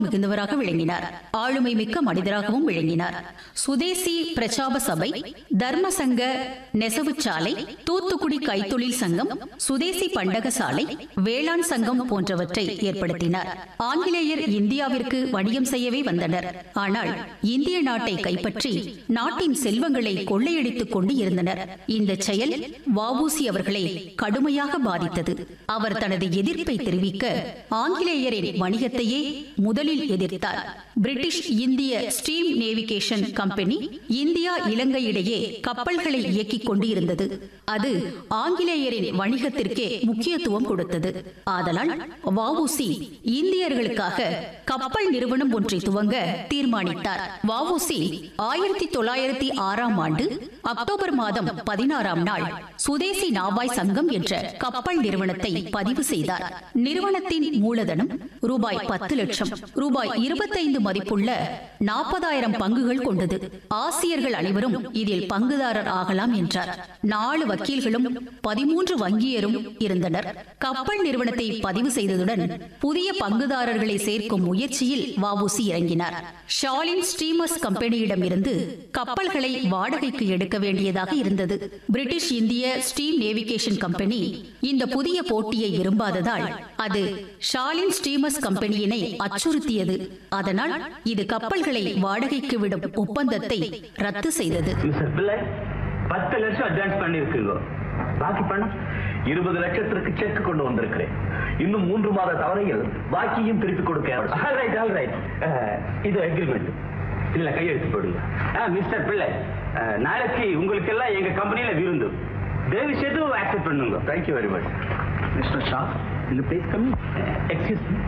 மிகுந்தவராக விளங்கினார் ஆளுமை மிக்க மனிதராகவும் விளங்கினார் சுதேசி பிரச்சாப சபை தர்ம சங்க நெசவு சாலை தூத்துக்குடி கைத்தொழில் சங்கம் சுதேசி பண்டக சாலை வேளாண் சங்கம் போன்றவற்றை ஏற்படுத்தினார் ஆங்கிலேயர் இந்தியாவிற்கு வணிகம் செய்யவே வந்தனர் ஆனால் இந்திய நாட்டை கைப்பற்றி நாட்டின் செல்வங்களை கொள்ளையடித்துக் கொண்டு இருந்தனர் இந்த செயல் வஉசி அவர்களை கடுமையாக பாதித்தது அவர் தனது எதிர்ப்பை தெரிவிக்க ஆங்கிலேயரின் வணிகத்தையே முதலில் எதிர்த்தார் பிரிட்டிஷ் இந்திய steam navigation company India Ilangai இடையே கப்பல்களை இயக்கிக் கொண்டு இருந்தது அது ஆங்கிலேயரின் வணிகத்திற்கே முக்கியத்துவம் கொடுத்தது ஆதலால் வஉசி இந்தியர்களுக்காக கப்பல் நிறுவனம் ஒன்றை துவங்க தீர்மானித்தார் வஉசி ஆயிரத்தி தொள்ளாயிரத்தி ஆறாம் ஆண்டு அக்டோபர் மாதம் பதினாறாம் நாள் சுதேசி நாவாய் சங்கம் என்ற கப்பல் நிறுவனத்தை பதிவு செய்தார் நிறுவனத்தின் மூலதனம் ரூபாய் பத்து லட்சம் ரூபாய் இருபத்தைந்து மதிப்புள்ள நாற்பதாயிரம் பங்குகள் கொண்டது ஆசியர்கள் அனைவரும் இதில் பங்குதாரர் ஆகலாம் என்றார் நாலு வக்கீல்களும் பதிமூன்று வங்கியரும் இருந்தனர் கப்பல் நிறுவனத்தை பதிவு செய்ததுடன் புதிய பங்குதாரர்களை சேர்க்கும் முயற்சியில் வஉசி இறங்கினார் ஷாலின் ஸ்டீமர்ஸ் கம்பெனியிடம் இருந்து கப்பல்களை வாடகைக்கு எடுக்க வேண்டியதாக இருந்தது பிரிட்டிஷ் இந்திய ஸ்டீம் நேவிகேஷன் கம்பெனி இந்த புதிய போட்டியை விரும்பாததால் அது ஷாலின் ஸ்டீமர்ஸ் கம்பெனியினை அச்சுறுத்தியது அதனால் இது கப்பல்களை வாடகைக்கு விடும் ஒப்பந்தத்தை ரத்து செய்தது மிஸ்டர் பிள்ளை பத்து லட்சம் அட்வான்ஸ் பண்ணிருக்கீங்க பாக்கி பணம் இருபது லட்சத்திற்கு செக் கொண்டு வந்திருக்கிறேன் இன்னும் மூன்று மாத தவறையில் பாக்கியும் திருப்பி கொடுக்க ஆல் ரைட் ஆல் ரைட் இது அக்ரிமெண்ட் இதுல கையெழுத்து போடுங்க மிஸ்டர் பிள்ளை அஹ், நாளைக்கு உங்களுக்கு எல்லாம் எங்க கம்பெனியில விருந்து தயவு செய்து ஆக்செப்ட் பண்ணுங்க thank you very much mister Shaw இந்த பிளேஸ் கம்மி எக்ஸ்கியூஸ் மீ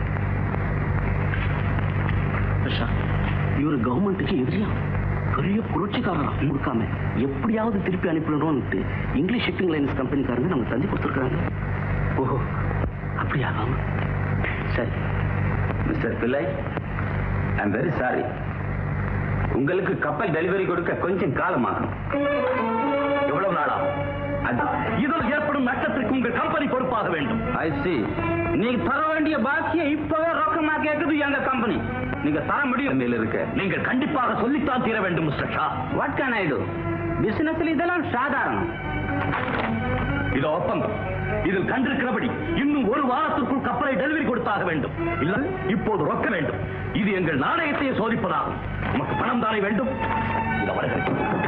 ஷா இவர் கவர்மெண்ட்டுக்கு எதிரியா பெரிய புரட்சிக்காரரா கொடுக்காம எப்படியாவது திருப்பி அனுப்பிடணும்னு இங்கிலீஷ் ஷிப்பிங் லைன்ஸ் கம்பெனிக்காரங்க நம்ம தந்தி கொடுத்துருக்காங்க ஓஹோ அப்படியா ஆமா சரி மிஸ்டர் பிள்ளை ஐ எம் வெரி சாரி உங்களுக்கு கப்பல் டெலிவரி கொடுக்க கொஞ்சம் காலமாகும் எவ்வளவு நாளா இதில் ஏற்படும் நஷ்டத்திற்கு உங்க கம்பெனி பொறுப்பாக வேண்டும் ஐ சி நீங்க தர வேண்டிய பாக்கியை இப்பவே ரொக்கமா கேட்குது எங்க கம்பெனி நீங்க தர முடியும் மேல இருக்க நீங்கள் கண்டிப்பாக சொல்லித்தான் தீர வேண்டும் mister Shaw what can I do பிசினஸ்ல இதெல்லாம் சாதாரணம் இது ஒப்பந்தம் இதில் கண்டிருக்கிறபடி இன்னும் ஒரு வாரத்திற்குள் கப்பலை டெலிவரி கொடுத்தாக வேண்டும் இல்ல இப்போது ரொக்க வேண்டும் இது எங்கள் நாணயத்தையே சோதிப்பதாகும் நமக்கு பணம் தானே வேண்டும் இது அவர்கள்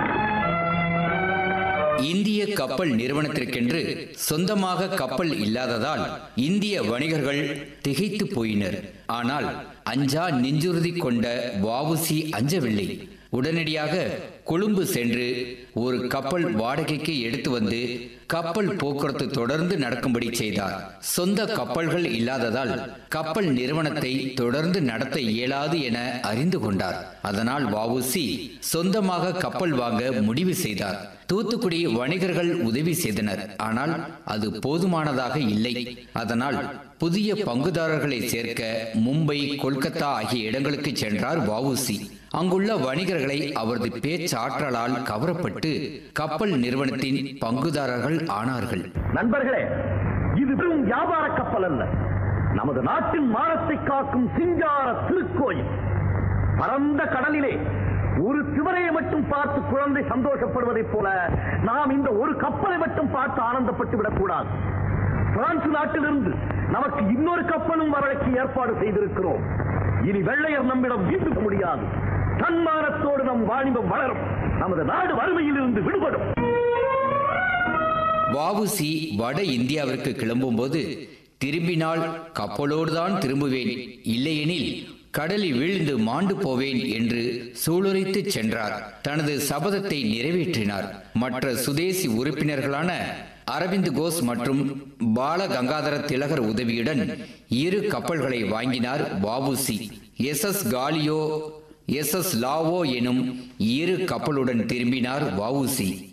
இந்திய கப்பல் நிறுவனத்திற்கென்று சொந்தமாக கப்பல் இல்லாததால் இந்திய வணிகர்கள் திகைத்து போயினர் ஆனால் அஞ்சா நெஞ்சுறுதி கொண்ட வாவுசி அஞ்சவில்லை உடனடியாக கொழும்பு சென்று ஒரு கப்பல் வாடகைக்கு எடுத்து வந்து கப்பல் போக்குவரத்து தொடர்ந்து நடக்கும்படி செய்தார் சொந்த கப்பல்கள் இல்லாததால் கப்பல் நிறுவனத்தை தொடர்ந்து நடத்த இயலாது என அறிந்து கொண்டார் அதனால் வஉசி சொந்தமாக கப்பல் வாங்க முடிவு செய்தார் தூத்துக்குடி வணிகர்கள் உதவி செய்தனர் ஆனால் அது போதுமானதாக இல்லை அதனால் புதிய பங்குதாரர்களை சேர்க்க மும்பை கொல்கத்தா ஆகிய இடங்களுக்கு சென்றார் வஉசி அங்குள்ள வணிகர்களை அவரது பேச்சாற்றலால் கவரப்பட்டு கப்பல் நிறுவனத்தின் பங்குதாரர்கள் ஆனார்கள் நண்பர்களே இது வெறும் வியாபார கப்பல் அல்ல நமது நாட்டின் மானத்தை காக்கும் சிங்கார திருக்கோயில் பரந்த கடலிலே ஒரு சிவரையை மட்டும் பார்த்து குழந்தை சந்தோஷப்படுவதைப் போல நாம் இந்த ஒரு கப்பலை மட்டும் பார்த்து ஆனந்தப்பட்டு விடக்கூடாது பிரான்ஸ் நாட்டிலிருந்து நமக்கு இன்னொரு கப்பலும் வரவைக்கு ஏற்பாடு செய்திருக்கிறோம் இனி வெள்ளையர் நம்மிடம் வீட்டுக்க முடியாது தன்மானத்தோடு நம் வாணிபம் வளரும் நமது நாடு வறுமையில் இருந்து விடுபடும் வஉசி வட இந்தியாவிற்கு கிளம்பும்போது திரும்பினால் கப்பலோடு தான் திரும்புவேன் இல்லையெனில் கடலில் வீழ்ந்து மாண்டு போவேன் என்று சூளுரைத்து சென்றார் தனது சபதத்தை நிறைவேற்றினார் மற்ற சுதேசி உறுப்பினர்களான அரவிந்த் கோஸ் மற்றும் பால கங்காதர திலகர் உதவியுடன் இரு கப்பல்களை வாங்கினார் VOC S S Gallia S S Lawoe எனும் இரு கப்பலுடன் திரும்பினார் வஉசி